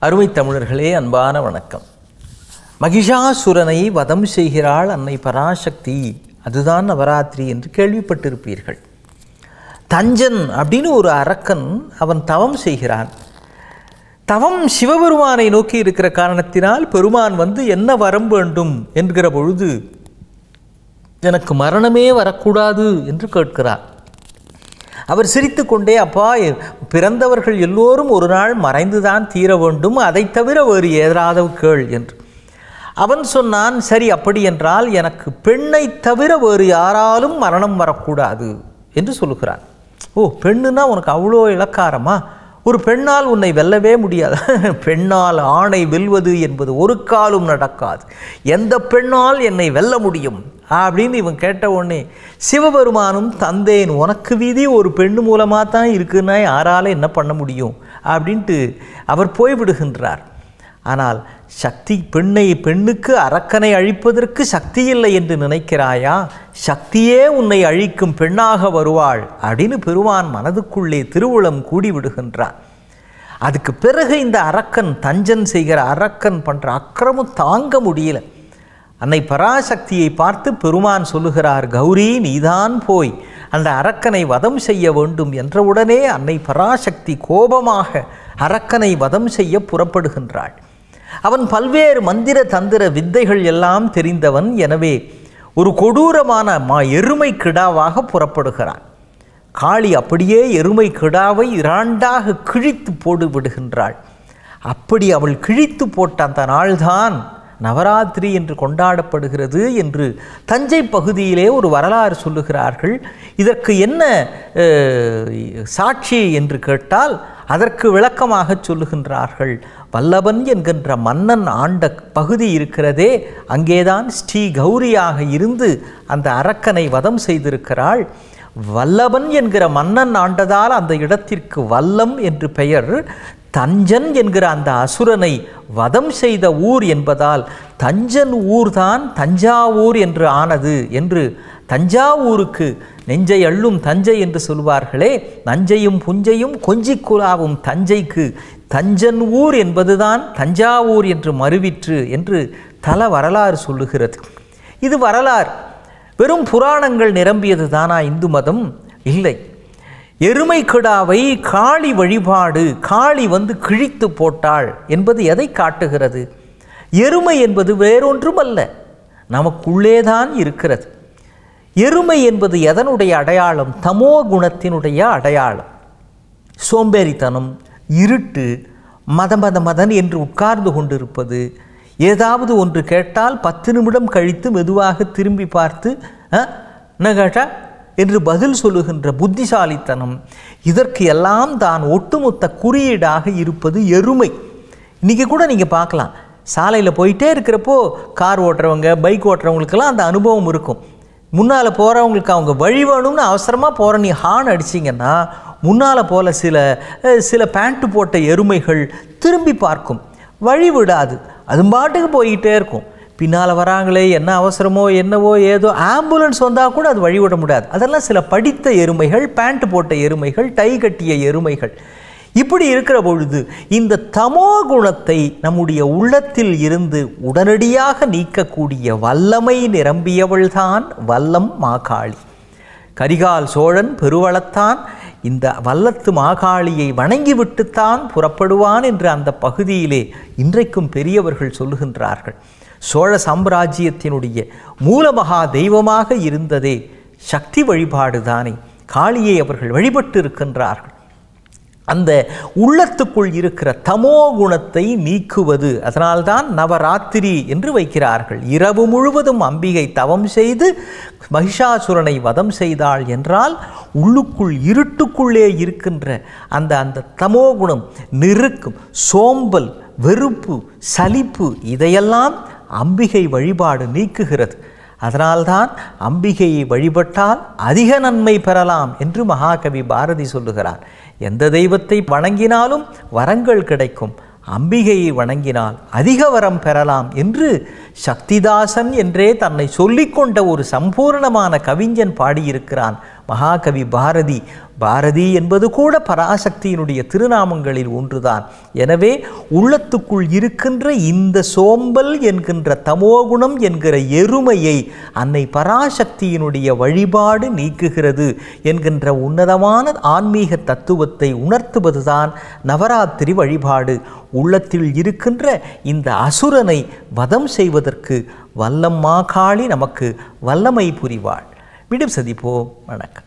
அருமை தமிழர்களே அன்பான வணக்கம் மகிஷாசுரனை வதம் செய்கிறாள் அன்னை பராசக்தி அதுதான் நவராத்திரி என்று கேள்விப்பட்டிருப்பீர்கள் தஞ்சன் அப்படின்னு ஒரு அரக்கன் அவன் தவம் செய்கிறான் தவம் சிவபெருமானை நோக்கி இருக்கிற காரணத்தினால் பெருமான் வந்து என்ன வரம் வேண்டும் என்கிற பொழுது எனக்கு மரணமே வரக்கூடாது என்று கேட்கிறார் அவர் சிரித்துக்கொண்டே அப்பா பிறந்தவர்கள் எல்லோரும் ஒரு நாள் மறைந்துதான் தீர வேண்டும் அதைத் தவிர வேறு ஏதாவது கேள் என்று அவன் சொன்னான் சரி அப்படி என்றால் எனக்கு பெண்ணை தவிர வேறு யாராலும் மரணம் வரக்கூடாது என்று சொல்லுகிறான் ஓ பெண்ணுன்னா உனக்கு அவ்வளோ இலக்காரமா ஒரு பெண்ணால் உன்னை வெல்லவே முடியாது பெண்ணால் ஆணை வெல்வது என்பது ஒரு காலும் நடக்காது எந்த பெண்ணால் என்னை வெல்ல முடியும் அப்படின்னு இவன் கேட்ட உடனே சிவபெருமானும் தந்தேன் உனக்கு விதி ஒரு பெண்ணு மூலமாக தான் இருக்குன்னா யாரால என்ன பண்ண முடியும் அப்படின்ட்டு அவர் போய்விடுகின்றார் ஆனால் சக்தி பெண்ணை பெண்ணுக்கு அரக்கனை அழிப்பதற்கு சக்தி இல்லை என்று நினைக்கிறாயா சக்தியே உன்னை அழிக்கும் பெண்ணாக வருவாள் அப்படின்னு பெருமான் மனதுக்குள்ளே திருவுளம் கூடி விடுகின்றான் அதுக்கு பிறகு இந்த அரக்கன் தஞ்சன் செய்கிற அரக்கன் பண்ணுற அக்கிரமம் தாங்க முடியல அன்னை பராசக்தியை பார்த்து பெருமான் சொல்லுகிறார் கௌரி நீதான் போய் அந்த அரக்கனை வதம் செய்ய வேண்டும் என்றவுடனே அன்னை பராசக்தி கோபமாக அரக்கனை வதம் செய்ய புறப்படுகின்றாள் அவன் பல்வேறு மந்திர தந்திர வித்தைகள் எல்லாம் தெரிந்தவன் எனவே ஒரு கொடூரமான மா எருமை கிடாவாக புறப்படுகிறான் காளி அப்படியே எருமை கிடாவை இரண்டாக கிழித்து போடு விடுகின்றாள் அப்படி அவள் கிழித்து போட்ட அந்த நாள்தான் நவராத்திரி என்று கொண்டாடப்படுகிறது என்று தஞ்சை பகுதியிலே ஒரு வரலாறு சொல்லுகிறார்கள் இதற்கு என்ன சாட்சி என்று கேட்டால் அதற்கு விளக்கமாக சொல்லுகின்றார்கள் வல்லபன் என்கின்ற மன்னன் ஆண்ட பகுதி இருக்கிறதே அங்கேதான் ஸ்ரீ கௌரியாக இருந்து அந்த அரக்கனை வதம் செய்திருக்கிறாள் வல்லபன் என்கிற மன்னன் ஆண்டதால் அந்த இடத்திற்கு வல்லம் என்று பெயர் தஞ்சன் என்கிற அந்த அசுரனை வதம் செய்த ஊர் என்பதால் தஞ்சன் ஊர்தான் தஞ்சாவூர் என்று ஆனது என்று தஞ்சாவூருக்கு நெஞ்சை அள்ளும் தஞ்சை என்று சொல்வார்களே நஞ்சையும் புஞ்சையும் கொஞ்சிக் குலாவும் தஞ்சைக்கு தஞ்சன் ஊர் என்பதுதான் தஞ்சாவூர் என்று மறுவிற்று என்று தல வரலாறு சொல்லுகிறது இது வரலாறு வெறும் புராணங்கள் நிரம்பியது தானா இந்து மதம் இல்லை எருமை கிடாவை காளி வழிபாடு காளி வந்து கிழித்து போட்டாள் என்பது எதை காட்டுகிறது எருமை என்பது வேறொன்றும் அல்ல நமக்குள்ளேதான் இருக்கிறது எருமை என்பது எதனுடைய அடையாளம் தமோ குணத்தினுடைய அடையாளம் சோம்பேறித்தனம் இருட்டு மத மத மதன் என்று உட்கார்ந்து கொண்டிருப்பது ஏதாவது ஒன்று கேட்டால் பத்து நிமிடம் கழித்து மெதுவாக திரும்பி பார்த்து என்ன கேட்டா என்று பதில் சொல்லுகின்ற புத்திசாலித்தனம் இதற்கு எல்லாம் தான் ஒட்டுமொத்த குறியீடாக இருப்பது எருமை இன்றைக்கி கூட நீங்கள் பார்க்கலாம் சாலையில் போயிட்டே இருக்கிறப்போ கார் ஓட்டுறவங்க பைக் ஓட்டுறவங்களுக்கெல்லாம் அந்த அனுபவம் இருக்கும் முன்னால் போகிறவங்களுக்கு அவங்க வழி வேணும்னு அவசரமாக போகிற நீ ஹார்ன் அடிச்சிங்கன்னா முன்னால் போல சில சில பேண்ட்டு போட்ட எருமைகள் திரும்பி பார்க்கும் வழி விடாது அது பாட்டுக்கு போய்கிட்டே இருக்கும் பின்னால் வராங்களே என்ன அவசரமோ என்னவோ ஏதோ ஆம்புலன்ஸ் வந்தால் கூட அது வழிவிட முடியாது அதெல்லாம் சில படித்த எருமைகள் பேண்ட் போட்ட எருமைகள் டை கட்டிய எருமைகள் இப்படி இருக்கிற பொழுது இந்த தமோ குணத்தை நம்முடைய உள்ளத்தில் இருந்து உடனடியாக நீக்கக்கூடிய வல்லமை நிரம்பியவள்தான் வல்லம் மாகாளி கரிகால் சோழன் பெருவளத்தான் இந்த வல்லத்து மாகாளியை வணங்கிவிட்டுத்தான் புறப்படுவான் என்று அந்த பகுதியிலே இன்றைக்கும் பெரியவர்கள் சொல்லுகின்றார்கள் சோழ சாம்ராஜ்யத்தினுடைய மூலமகா தெய்வமாக இருந்ததே சக்தி வழிபாடு தானே காளியை அவர்கள் வழிபட்டு இருக்கின்றார்கள் அந்த உள்ளத்துக்குள் இருக்கிற தமோ குணத்தை நீக்குவது அதனால்தான் நவராத்திரி என்று வைக்கிறார்கள் இரவு முழுவதும் அம்பிகை தவம் செய்து மகிஷாசுரனை வதம் செய்தாள் என்றால் உள்ளுக்குள் இருட்டுக்குள்ளே இருக்கின்ற அந்த அந்த தமோ குணம் நெருக்கும் சோம்பல் வெறுப்பு சலிப்பு இதையெல்லாம் அம்பிகை வழிபாடு நீக்குகிறது அதனால்தான் அம்பிகையை வழிபட்டால் அதிக நன்மை பெறலாம் என்று மகாகவி பாரதி சொல்லுகிறார் எந்த தெய்வத்தை வணங்கினாலும் வரங்கள் கிடைக்கும் அம்பிகையை வணங்கினால் அதிக வரம் பெறலாம் என்று சக்திதாசன் என்றே தன்னை சொல்லிக்கொண்ட ஒரு சம்பூர்ணமான கவிஞன் பாடியிருக்கிறான் மகாகவி பாரதி பாரதி என்பது கூட பராசக்தியினுடைய திருநாமங்களில் ஒன்றுதான் எனவே உள்ளத்துக்குள் இருக்கின்ற இந்த சோம்பல் என்கின்ற தமோகுணம் என்கிற எருமையை அன்னை பராசக்தியினுடைய வழிபாடு நீக்குகிறது என்கின்ற உன்னதமான ஆன்மீக தத்துவத்தை உணர்த்துவதுதான் நவராத்திரி வழிபாடு உள்ளத்தில் இருக்கின்ற இந்த அசுரனை வதம் செய்வதற்கு வல்லம்மா காளி நமக்கு வல்லமை புரிவாள் விடும் சதிப்போம் வணக்கம்